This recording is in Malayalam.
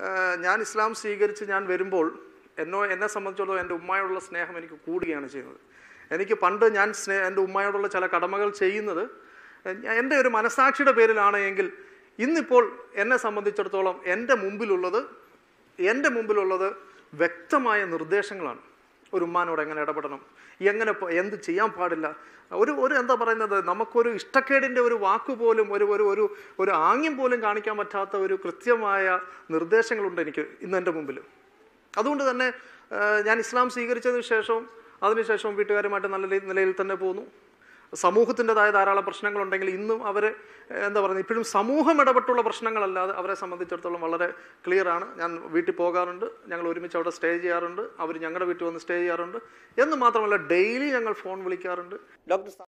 ഏഹ്, ഞാൻ ഇസ്ലാം സ്വീകരിച്ച് ഞാൻ വരുമ്പോൾ എന്നോ എന്നെ സംബന്ധിച്ചിടത്തോളം എൻ്റെ ഉമ്മയോടുള്ള സ്നേഹം എനിക്ക് കൂടുകയാണ് ചെയ്യുന്നത് എനിക്ക് പണ്ട് ഞാൻ സ്നേ എൻ്റെ ഉമ്മയോടുള്ള ചില കടമകൾ ചെയ്യുന്നത് ഏഹ്, ഞാൻ- എൻ്റെ ഒരു മനസാക്ഷിയുടെ പേരിലാണ് എങ്കിൽ ഇന്നിപ്പോൾ എന്നെ സംബന്ധിച്ചിടത്തോളം എൻ്റെ മുമ്പിലുള്ളത് എൻ്റെ മുമ്പിലുള്ളത് വ്യക്തമായ നിർദ്ദേശങ്ങളാണ് ഒരു ഉമ്മാനോട് എങ്ങനെ ഇടപെടണം എങ്ങനെ പ- എന്ത് ചെയ്യാൻ പാടില്ല ഒരു ഒരു എന്താ പറയുന്നത് നമുക്കൊരു ഇഷ്ടക്കേടിൻ്റെ ഒരു വാക്ക് പോലും ഒരു ഒരു ഒരു ഒരു ആംഗ്യം പോലും കാണിക്കാൻ പറ്റാത്ത ഒരു കൃത്യമായ നിർദ്ദേശങ്ങളുണ്ട് എനിക്ക് ഇന്ന് എൻ്റെ മുമ്പിൽ അതുകൊണ്ട് തന്നെ ആ, ഞാൻ ഇസ്ലാം സ്വീകരിച്ചതിന് ശേഷവും അതിനുശേഷവും വീട്ടുകാരുമായിട്ട് നല്ല രീ- നിലയിൽ തന്നെ പോന്നു സമൂഹത്തിൻ്റെതായ ധാരാളം പ്രശ്നങ്ങളുണ്ടെങ്കിൽ ഇന്നും അവർ എന്താ പറയുന്നത് ഇപ്പോഴും സമൂഹം ഇടപെട്ടുള്ള പ്രശ്നങ്ങളല്ലാതെ അവരെ സംബന്ധിച്ചിടത്തോളം വളരെ ക്ലിയർ ആണ് ഞാൻ വീട്ടിൽ പോകാറുണ്ട് ഞങ്ങൾ ഒരുമിച്ച് അവിടെ സ്റ്റേ ചെയ്യാറുണ്ട് അവർ ഞങ്ങളുടെ വീട്ടിൽ വന്ന് സ്റ്റേ ചെയ്യാറുണ്ട് എന്ന് മാത്രമല്ല ഡെയിലി ഞങ്ങൾ ഫോൺ വിളിക്കാറുണ്ട് ഡോക്ടർ